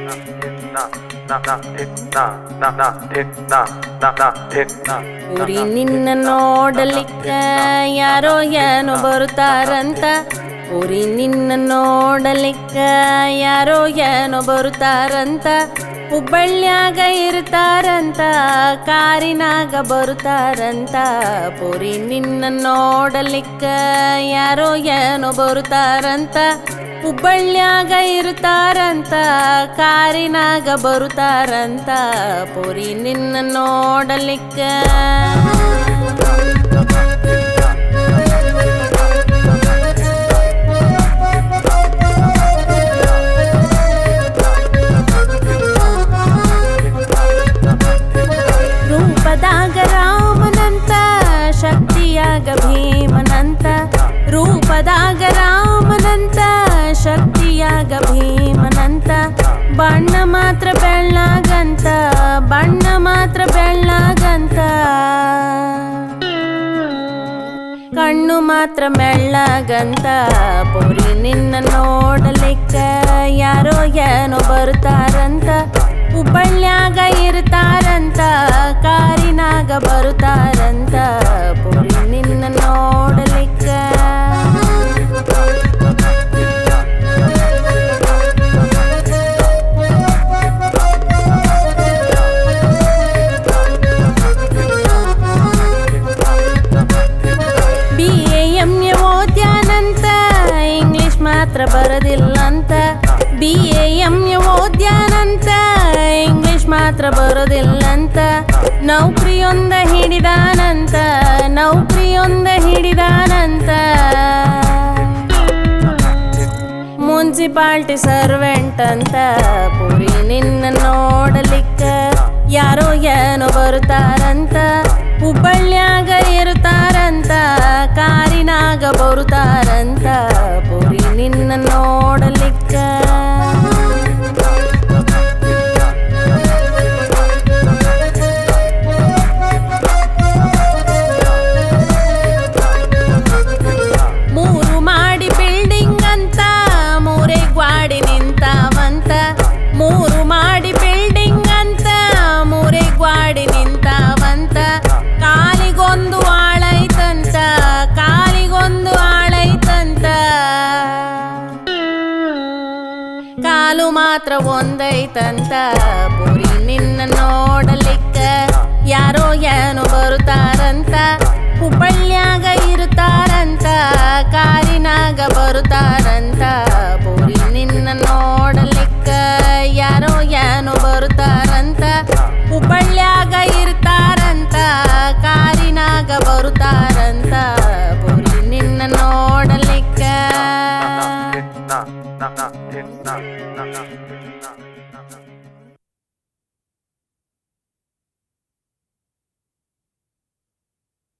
ಉರಿ ನಿನ್ನ ನೋಡಲಿಕ್ಕ ಯಾರೋ ಏನೋ ಬರುತ್ತಾರಂತ ಉರಿ ನಿನ್ನ ನೋಡಲಿಕ್ಕ ಯಾರೋ ಏನೋ ಬರುತ್ತಾರಂತ ಹುಬ್ಬಳ್ಳ್ಯಾಗ ಇರ್ತಾರಂತ ಕಾರಿನಾಗ ಬರುತ್ತಾರಂತ ಪುರಿ ನಿನ್ನ ನೋಡಲಿಕ್ಕ ಯಾರೋ ಏನೋ ಬರುತ್ತಾರಂತ ಹುಬ್ಬಳ್ಳ್ಯಾಗ ಇರ್ತಾರಂತ ಕಾರಿನಾಗ ಬರುತ್ತಾರಂತ ಪುರಿ ನಿನ್ನ ನೋಡಲಿಕ್ಕ ರೂಪದಾಗ ರಾಮನಂತ ಶಕ್ತಿಯಾಗ ಭೀಮನಂತ ರೂಪದಾಗ ರಾಮನಂತ ಶಕ್ತಿಯಾಗ ಭೀಮನಂತ ಬಣ್ಣ ಮಾತ್ರ ಬೆಳ್ಳಾಗಂತ ಬಣ್ಣ ಮಾತ್ರ ಬೆಳ್ಳಾಗಂತ ಕಣ್ಣು ಮಾತ್ರ ಮೆಳ್ಳಗಂತ ಪುರಿ ನಿನ್ನ ನೋಡಲಿಕ್ಕ ಯಾರೋ ಏನೋ ಬರ್ತಾರಂತ ಹುಬ್ಬಳ್ಳ್ಯಾಗ ಇರ್ತಾರಂತ ಕಾರಿನಾಗ ಬರುತ್ತಾರಂತ ಪುರಿ ನಿನ್ನ ನೋಡಲಿಕ್ಕ ಬಿ ಎ ಎಂ ಎ ಓದ್ಯಾನಂತ ಇಂಗ್ಲಿಷ್ ಮಾತ್ರ ಬರೋದಿಲ್ಲಂತ ಬಿ ಎ ಎಂ ಎ ಓದ್ಯಾನಂತ ಇಂಗ್ಲಿಷ್ ಮಾತ್ರ ಬರೋದಿಲ್ಲಂತ ನೌಕರಿಯೊಂದ ಹಿಡಿದಾನಂತ ನೌಕರಿಯೊಂದ ಹಿಡಿದಾನಂತ ಮುನ್ಸಿಪಾಲ್ಟಿ ಸರ್ವೆಂಟ್ ಅಂತ ಪುರಿ ನಿನ್ನ ನೋಡಲಿಕ್ಕ ಯಾರೋ ಏನೋ ಬರುತ್ತಾರಂತ ಹುಬ್ಬಳ್ಳ್ಯಾಗ ಇರುತ್ತಾರಂತ ಕಾರಿನಾಗ ಬರುತ್ತಾರಂತ ಪುರಿ ನಿನ್ನ ನೋಡಲಿಕ್ಕ ಮೂರು ಮಾಡಿ ಬಿಲ್ಡಿಂಗ್ ಅಂತ ಮೂರೇ ಗ್ವಾಡಿ ನಿಂತಾವಂತ ಮೂರು ಮಾಡಿ ಬಿಲ್ಡಿಂಗ್ ಅಂತ ಮೂರೇ ಗ್ವಾಡಿ ನಿಂತಾವಂತ ಕಾಲಿಗೊಂದು ಆಳೈತಂತ ಕಾಲಿಗೊಂದು ಆಳೈತಂತ ಕಾಲು ಮಾತ್ರ ಒಂದೈತಂತ ಪುರಿ ನಿನ್ನ ನೋಡಲಿಕ್ಕ ಯಾರೋ ಏನೋ ಬರುತ್ತಾರಂತ ಹುಬ್ಬಳ್ಳ್ಯಾಗ ಇರುತ್ತಾರಂತ ಕಾರಿನಾಗ ಬರುತ್ತಾರಂತ ಪುರಿ ನಿನ್ನ ನೋಡಲಿಕ್ಕ ಯಾರೋ ಏನೋ ಬರುತ್ತಾರಂತ ಹುಬ್ಬಳ್ಳ್ಯಾಗ ಇರ್ತಾರಂತ ಕಾರಿನಾಗ ಬರುತ್ತಾರಂತ ಪುರಿ ನಿನ್ನ ನೋಡಲಿಕ್ಕ nah, nah, nah, nah, nah, nah.